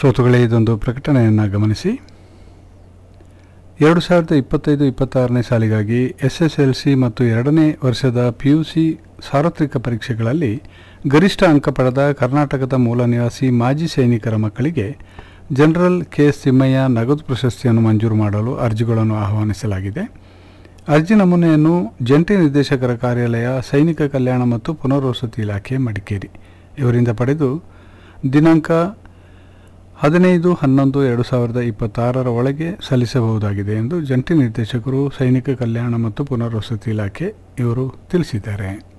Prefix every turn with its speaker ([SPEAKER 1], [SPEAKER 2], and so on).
[SPEAKER 1] ಶ್ರೋತೃಗಳೇ ಇದೊಂದು ಪ್ರಕಟಣೆಯನ್ನು ಗಮನಿಸಿ ಎರಡು ಸಾವಿರದ ಇಪ್ಪತ್ತೈದು ಇಪ್ಪತ್ತಾರನೇ ಸಾಲಿಗಾಗಿ ಎಸ್ ಎಸ್ ಎಲ್ ಸಿ ಮತ್ತು ಎರಡನೇ ವರ್ಷದ ಪಿ ಯು ಸಿ ಸಾರ್ವತ್ರಿಕ ಪರೀಕ್ಷೆಗಳಲ್ಲಿ ಗರಿಷ್ಠ ಅಂಕ ಪಡೆದ ಕರ್ನಾಟಕದ ಮೂಲ ನಿವಾಸಿ ಮಾಜಿ ಸೈನಿಕರ ಮಕ್ಕಳಿಗೆ ಜನರಲ್ ಕೆ ಎಸ್ ತಿಮ್ಮಯ್ಯ ನಗದು ಪ್ರಶಸ್ತಿಯನ್ನು ಮಂಜೂರು ಮಾಡಲು ಅರ್ಜಿಗಳನ್ನು ಆಹ್ವಾನಿಸಲಾಗಿದೆ ಅರ್ಜಿ ನಮೂನೆಯನ್ನು ಜಂಟಿ ನಿರ್ದೇಶಕರ ಕಾರ್ಯಾಲಯ ಸೈನಿಕ ಕಲ್ಯಾಣ ಮತ್ತು ಪುನರ್ವಸತಿ ಇಲಾಖೆ ಮಡಿಕೇರಿ ಇವರಿಂದ ಪಡೆದು ದಿನಾಂಕ ಹದಿನೈದು ಹನ್ನೊಂದು ಎರಡು ಸಾವಿರದ ಇಪ್ಪತ್ತಾರರ ಒಳಗೆ ಸಲ್ಲಿಸಬಹುದಾಗಿದೆ ಎಂದು ಜಂಟಿ ನಿರ್ದೇಶಕರು ಸೈನಿಕ ಕಲ್ಯಾಣ ಮತ್ತು ಪುನರ್ವಸತಿ ಇಲಾಖೆ ಇವರು ತಿಳಿಸಿದ್ದಾರೆ